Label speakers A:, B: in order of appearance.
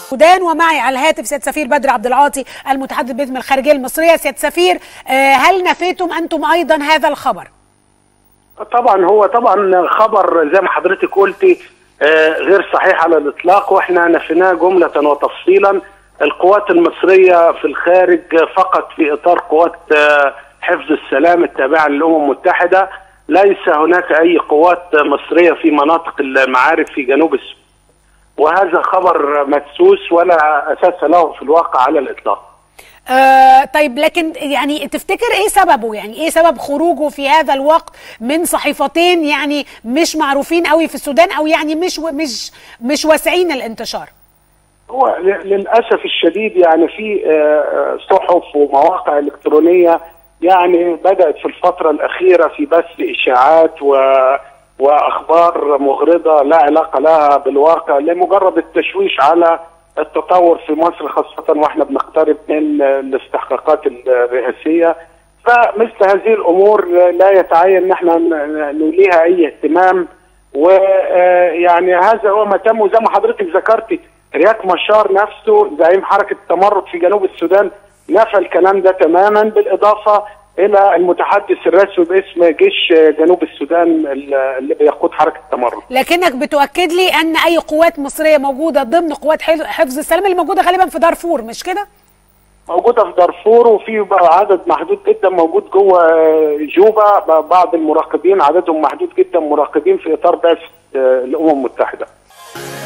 A: السودان ومعي على الهاتف سياده سفير بدر عبد العاطي المتحدث باسم الخارجيه المصريه سياده سفير هل نفيتم انتم ايضا هذا الخبر؟
B: طبعا هو طبعا خبر زي ما حضرتك قلتي غير صحيح على الاطلاق واحنا نفيناه جمله وتفصيلا القوات المصريه في الخارج فقط في اطار قوات حفظ السلام التابعه للامم المتحده ليس هناك اي قوات مصريه في مناطق المعارك في جنوب السودان وهذا خبر مدسوس ولا اساس له في الواقع على الاطلاق
A: آه طيب لكن يعني تفتكر ايه سببه يعني ايه سبب خروجه في هذا الوقت من صحيفتين يعني مش معروفين قوي في السودان او يعني مش مش مش واسعين الانتشار
B: هو للاسف الشديد يعني في صحف ومواقع الكترونيه يعني بدات في الفتره الاخيره في بث اشاعات و واخبار مغرضه لا علاقه لها بالواقع لمجرد التشويش على التطور في مصر خاصه واحنا بنقترب من الاستحقاقات الرئاسيه فمثل هذه الامور لا يتعين ان احنا نوليها اي اهتمام ويعني هذا هو ما تم وزي ما حضرتك ذكرتي رياك مشار نفسه زعيم حركه التمرد في جنوب السودان نفى الكلام ده تماما بالاضافه الى المتحدث الرسمي باسم جيش جنوب السودان اللي بيقود حركه التمرد.
A: لكنك بتؤكد لي ان اي قوات مصريه موجوده ضمن قوات حفظ السلام اللي موجوده غالبا في دارفور مش كده؟
B: موجوده في دارفور وفي عدد محدود جدا موجود جوه جوبا بعض المراقبين عددهم محدود جدا مراقبين في اطار بعثه الامم المتحده.